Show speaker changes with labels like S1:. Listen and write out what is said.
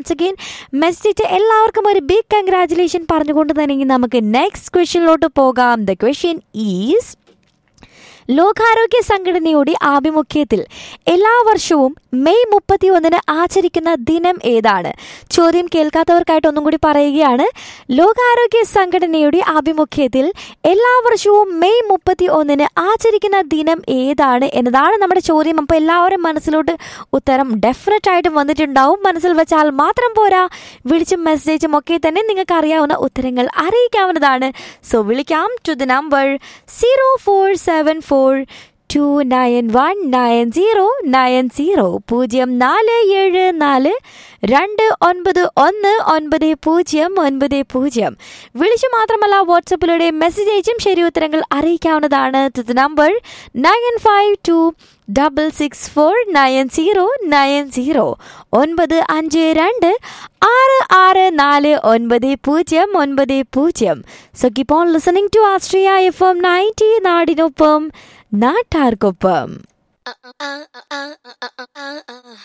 S1: once again message എല്ലാവർക്കും ഒരു big congratulation പറഞ്ഞുകൊണ്ട് തന്നെ ഇനി നമുക്ക് നെക്സ്റ്റ് ക്വസ്റ്റ്യനിലോട്ട് പോകാം ദ ക്വസ്റ്റ്യൻ ഈസ് ലോകാരോഗ്യ സംഘടനയുടെ ആഭിമുഖ്യത്തിൽ എല്ലാ വർഷവും മെയ് മുപ്പത്തി ഒന്നിന് ആചരിക്കുന്ന ദിനം ഏതാണ് ചോദ്യം കേൾക്കാത്തവർക്കായിട്ട് ഒന്നും കൂടി പറയുകയാണ് ലോകാരോഗ്യ സംഘടനയുടെ ആഭിമുഖ്യത്തിൽ എല്ലാ വർഷവും മെയ് മുപ്പത്തി ഒന്നിന് ആചരിക്കുന്ന ദിനം ഏതാണ് എന്നതാണ് നമ്മുടെ ചോദ്യം അപ്പോൾ എല്ലാവരും മനസ്സിലോട്ട് ഉത്തരം ഡെഫിനറ്റ് ആയിട്ടും വന്നിട്ടുണ്ടാവും മനസ്സിൽ വെച്ചാൽ മാത്രം പോരാ വിളിച്ചും മെസ്സേജും ഒക്കെ തന്നെ നിങ്ങൾക്ക് അറിയാവുന്ന ഉത്തരങ്ങൾ അറിയിക്കാവുന്നതാണ് സോ വിളിക്കാം to the number zero four seven four two nine one nine zero nine zero പൂജ്യം നാല് ഏഴ് നാല് രണ്ട് ഒൻപത് ഒന്ന് ഒൻപത് പൂജ്യം ഒൻപത് പൂജ്യം വിളിച്ചു മാത്രമല്ല വാട്സപ്പിലൂടെ മെസ്സേജ് അയച്ചും ശരി ഉത്തരങ്ങൾ അറിയിക്കാവുന്നതാണ് to the number nine five two double six four nine zero nine zero ഒൻപത് അഞ്ച് രണ്ട് ആറ് ആറ് നാല് ഒൻപത് പൂജ്യം ഒൻപത് പൂജ്യം so keep on listening to ആസ്ട്രിയ എഫ് എം നയൻറ്റി നാടിനൊപ്പം നാട്ടാർക്കൊപ്പം